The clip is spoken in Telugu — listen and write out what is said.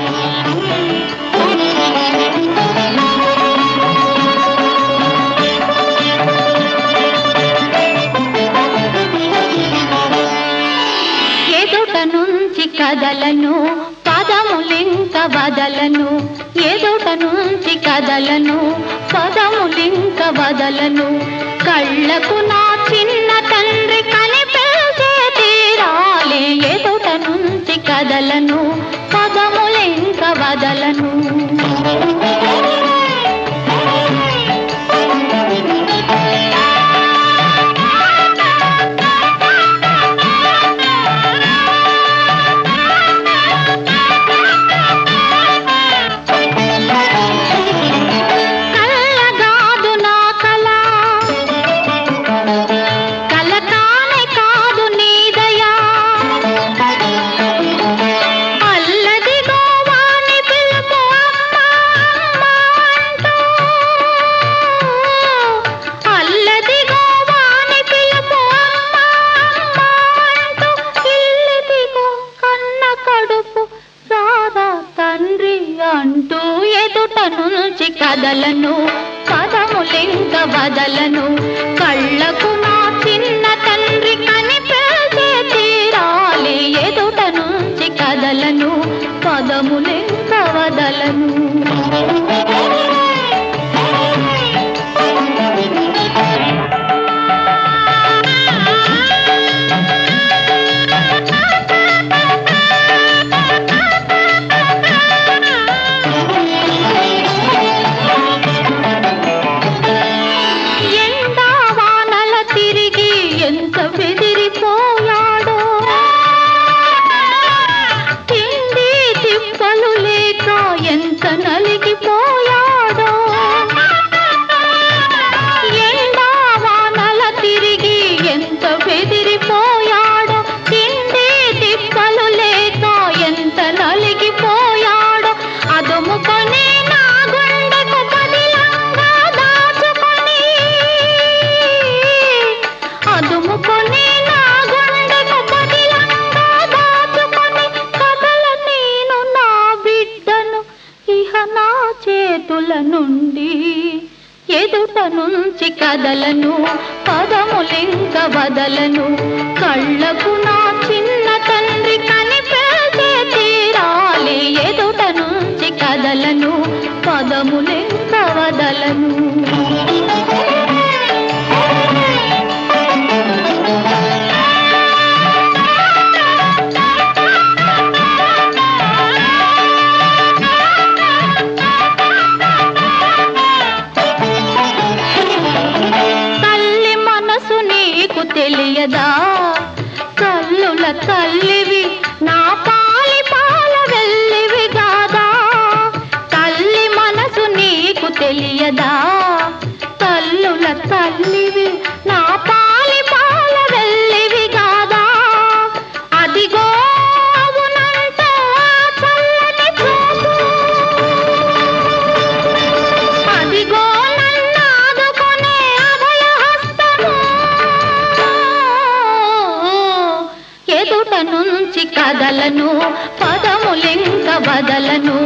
ఎదుట నుంచి కదలను పదములింక వదలను ఎదుట నుంచి కదలను పదములింక వదలను కళ్ళకు నా చిన్న తండ్రి కనిపించే తీరాలే ఎదుట నుంచి కదలను పదములింక వదలను కళ్ళగాదు నా కళ కల కానే కాదు నీదయా అల్లదిగో వాని పిలుపు అమ్మా, అమ్మా అంటూ. అల్లదిగో వాని పిలుపు అమ్మా, అమ్మా అంటూ. ఇల్లిదిగో కన్న కడుపు రారా తండ్రి అంటూ ఎదుట నుంచి కదలను పదములింక వదలను కళ్ళకు నా చిన్న తండ్రి కనిపించే తీరాలి ఎదుట నుంచి కదలను పదములింక వదలను ఎండా వానల తిరిగి ఎంత బెదిరిపోయాడో తిండి తిప్పలు లేక ఎంత నలిగిపోయాడో ఎండా వానల తిరిగి ఎంత బెదిరిపోయాడో తిండి తిప్పలు లేక ఎంత నలిగిపోయాడో అదుముకొని నా గుండెకు పదిలంగా దాచుకొని అదుముకొని నా గుండెకు పదిలంగా దాచుకొని కదల నేను నా బిడ్డను ఇహ నా చేతుల నుండి ఎదుట నుంచి కదలను పదములింక వదలను కళ్ళకు నా చిన్న తండ్రి కనిపించే తీరాలి ఎదుట నుంచి కదలను పదములింక వదలను తల్లి మనసు నీకు తెలియదా కల్లుల తల్లివి నా పాలి పాల వెళ్ళివి కాదా తల్లి మనసు నీకు తెలియదా తల్లుల తల్లివి నా పాలి పాల వెళ్ళివి కాదా అదిగో అవునంటూ ఆ చల్లని చూపు అదిగో నన్నాదుకునే అభయహస్తము ఎదుట నుంచి కదలను పదములింక బదలను